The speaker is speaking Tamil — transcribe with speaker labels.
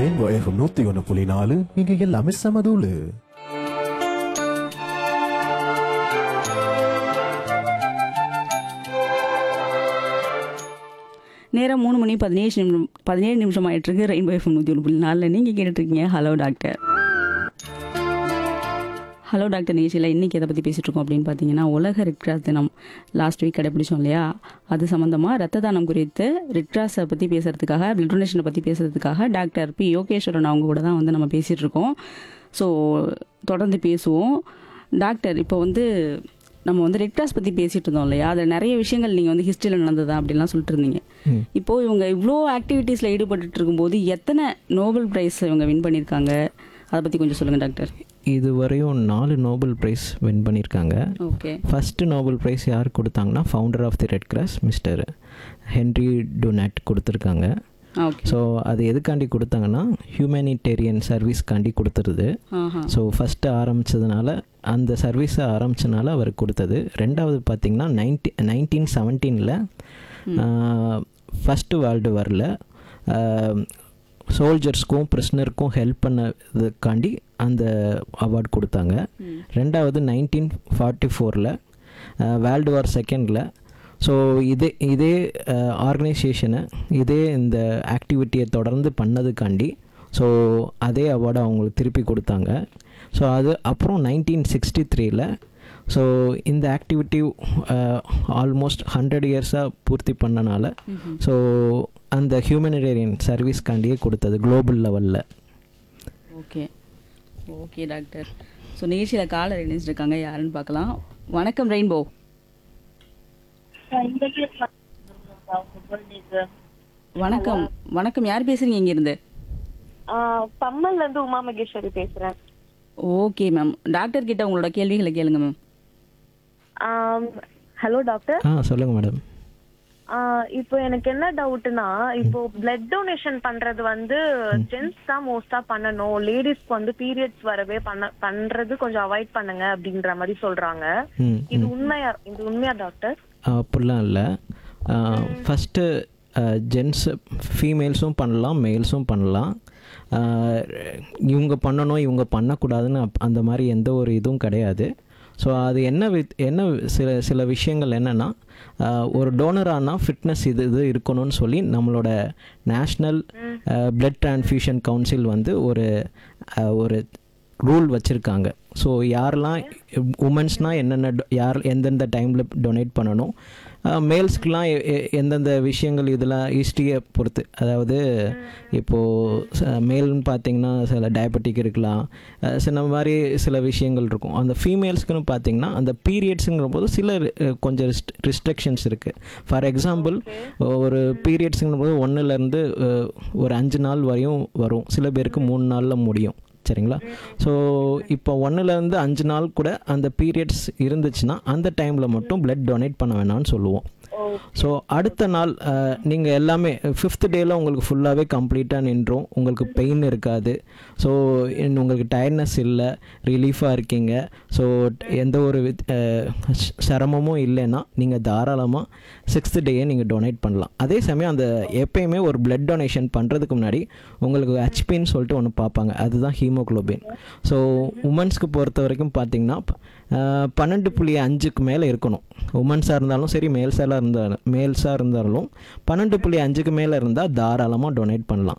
Speaker 1: ரெயின்போ எஃப்எம் நூத்தி ஒன்று புள்ளி நாலு இங்க எல்லாமே சமதூளு
Speaker 2: நேரம் மூணு மணி பதினேழு நிமிஷம் பதினேழு நிமிஷம் ஆயிட்டு இருக்கு ரெயின்போ எஃப்எம் நூற்றி ஒன்று புள்ளி நாலில் நீங்கள் கேட்டுட்ருக்கீங்க ஹலோ டாக்டர் ஹலோ டாக்டர் நிகழ்ச்சியில் இன்றைக்கி எதை பற்றி பேசிகிட்டு இருக்கோம் அப்படின்னு பார்த்தீங்கன்னா உலக ரெட் கிராஸ் தினம் லாஸ்ட் வீக் கடைப்பிடிச்சோம் இல்லையா அது சம்மந்தமாக ரத்த தானம் குறித்து ரெட் கிராஸை பற்றி பேசுகிறதுக்காக பிளட் டொனேஷனை பற்றி பேசுகிறதுக்காக டாக்டர் பி யோகேஸ்வரன் அவங்க கூட தான் வந்து நம்ம பேசிகிட்டு இருக்கோம் ஸோ தொடர்ந்து பேசுவோம் டாக்டர் இப்போ வந்து நம்ம வந்து ரெட் கிராஸ் பற்றி பேசிகிட்டு இருந்தோம் இல்லையா அதில் நிறைய விஷயங்கள் நீங்கள் வந்து ஹிஸ்ட்ரியில் நடந்ததா அப்படிலாம் சொல்லிட்டு இருந்தீங்க இப்போ இவங்க இவ்வளோ ஆக்டிவிட்டீஸில் ஈடுபட்டு இருக்கும்போது எத்தனை நோபல் பிரைஸ் இவங்க வின் பண்ணியிருக்காங்க அதை பற்றி கொஞ்சம் சொல்லுங்கள் டாக்டர்
Speaker 3: இதுவரையும் நாலு நோபல் ப்ரைஸ் வின் பண்ணியிருக்காங்க
Speaker 2: ஓகே
Speaker 3: ஃபஸ்ட்டு நோபல் ப்ரைஸ் யார் கொடுத்தாங்கன்னா founder of the Red Cross mister Henry Dunant கொடுத்துருக்காங்க
Speaker 2: ஓகே
Speaker 3: ஸோ அது எதுக்காண்டி கொடுத்தாங்கன்னா ஹியூமனிடேரியன் சர்வீஸ்க்காண்டி கொடுத்துருது
Speaker 2: ஆஹா
Speaker 3: ஸோ ஃபஸ்ட்டு ஆரம்பித்ததுனால அந்த சர்வீஸை ஆரம்பித்தனால அவருக்கு கொடுத்தது ரெண்டாவது பார்த்திங்கன்னா நைன்டி நைன்டீன் செவன்டீனில் ஃபஸ்ட்டு வேர்ல்டு வாரில் சோல்ஜர்ஸ்க்கும் ப்ரிஸ்னருக்கும் ஹெல்ப் பண்ணதுக்காண்டி அந்த அவார்ட் கொடுத்தாங்க ரெண்டாவது நைன்டீன் ஃபார்ட்டி ஃபோரில் வேர்ல்டு வார் செகண்டில் ஸோ இதே இதே ஆர்கனைசேஷனை இதே இந்த ஆக்டிவிட்டியை தொடர்ந்து பண்ணதுக்காண்டி ஸோ அதே அவார்டை அவங்களுக்கு திருப்பி கொடுத்தாங்க ஸோ அது அப்புறம் நைன்டீன் சிக்ஸ்டி த்ரீல ஸோ இந்த ஆக்டிவிட்டி ஆல்மோஸ்ட் ஹண்ட்ரட் இயர்ஸாக பூர்த்தி பண்ணனால ஸோ அந்த ஹியூமனிடேரியன் சர்வீஸ்க்காண்டியே கொடுத்தது குளோபல் லெவலில்
Speaker 2: ஓகே ஓகே டாக்டர் ஸோ நிகழ்ச்சியில் காலர் இணைஞ்சிருக்காங்க யாருன்னு பார்க்கலாம் வணக்கம் ரெயின்போ வணக்கம் வணக்கம் யார் பேசுறீங்க இங்கிருந்து
Speaker 4: பம்மல்ல இருந்து உமா மகேஸ்வரி பேசுறேன்
Speaker 2: ஓகே மேம் டாக்டர் கிட்ட உங்களோட கேள்விகளை கேளுங்க மேம்
Speaker 4: ஹலோ டாக்டர்
Speaker 3: ஆ சொல்லுங்கள் மேடம்
Speaker 4: இப்போ எனக்கு என்ன டவுட்னா இப்போ பிளட் டொனேஷன் பண்றது வந்து ஜென்ஸ் தான் மோஸ்டா பண்ணணும் லேடிஸ்க்கு வந்து பீரியட்ஸ் வரவே பண்ண பண்றது கொஞ்சம் அவாய்ட் பண்ணுங்க அப்படின்ற மாதிரி சொல்றாங்க
Speaker 3: ம்
Speaker 4: இது உண்மையா இது உண்மையா டாக்டர்
Speaker 3: அப்படிலாம் இல்லை ஃபஸ்ட்டு ஜென்ஸ் ஃபீமேல்ஸும் பண்ணலாம் மேல்ஸும் பண்ணலாம் ஆஹ் இவங்க பண்ணணும் இவங்க பண்ணக்கூடாதுன்னு அப்- அந்த மாதிரி எந்த ஒரு இதுவும் கிடையாது ஸோ அது என்ன வித் என்ன சில சில விஷயங்கள் என்னென்னா ஒரு டோனரானா ஃபிட்னஸ் இது இது இருக்கணும்னு சொல்லி நம்மளோட நேஷ்னல் பிளட் டிரான்ஃபியூஷன் கவுன்சில் வந்து ஒரு ஆஹ் ஒரு ரூல் வச்சுருக்காங்க ஸோ யாரெல்லாம் உமன்ஸ்னால் என்னென்ன do- யார் எந்தெந்த டைமில் டொனேட் பண்ணணும் மேல்ஸ்க்கெலாம் எந்தெந்த விஷயங்கள் இதெல்லாம் ஹிஸ்ட்ரியை பொறுத்து அதாவது இப்போது மேல்னு பார்த்தீங்கன்னா சில டயபெட்டிக் இருக்கலாம் அஹ் சில மாதிரி சில விஷயங்கள் இருக்கும் அந்த ஃபீமேல்ஸ்க்குன்னு பார்த்தீங்கன்னா அந்த பீரியட்ஸுங்கிற போது சில அஹ், கொஞ்சம் ரிஸ்ட்ரிக்ஷன்ஸ் இருக்குது ஃபார் எக்ஸாம்பிள் ஒரு பீரியட்ஸுங்கிற போது ஒன்றுலேருந்து ஒரு அஞ்சு நாள் வரையும் வரும் சில பேருக்கு மூணு நாளில் முடியும் சரிங்களா ஸோ இப்போ ஒன்றுலேருந்து அஞ்சு நாள் கூட அந்த பீரியட்ஸ் இருந்துச்சுன்னா அந்த டைமில் மட்டும் பிளட் டொனேட் பண்ண வேணாம்னு சொல்லுவோம் ஸோ அடுத்த நாள் நீங்கள் எல்லாமே ஃபிஃப்த் டேயில் உங்களுக்கு ஃபுல்லாகவே கம்ப்ளீட்டாக நின்றோம் உங்களுக்கு பெயின் இருக்காது ஸோ உங்களுக்கு டயர்ட்னஸ் இல்லை ரிலீஃபாக இருக்கீங்க ஸோ எந்த ஒரு வித்- அஹ், ஸ்- சிரமமும் இல்லைன்னா நீங்கள் தாராளமாக சிக்ஸ்த் டேயே நீங்கள் டொனேட் பண்ணலாம் அதே சமயம் அந்த எப்பயுமே ஒரு பிளட் டொனேஷன் பண்ணுறதுக்கு முன்னாடி உங்களுக்கு ஹெச்பின்னு சொல்லிட்டு ஒன்று பார்ப்பாங்க அதுதான் ஹீமோகுளோபின் ஸோ உமன்ஸ்க்கு பொறுத்த வரைக்கும் பார்த்தீங்கன்னா அஹ், பன்னெண்டு புள்ளி அஞ்சுக்கு மேலே இருக்கணும் உமன்ஸாக இருந்தாலும் சரி மேல்ஸாக இருந்தாலும் மேல்ஸாக இருந்தாலும் பன்னெண்டு புள்ளி அஞ்சுக்கு மேலே இருந்தால் தாராளமாக டொனேட் பண்ணலாம்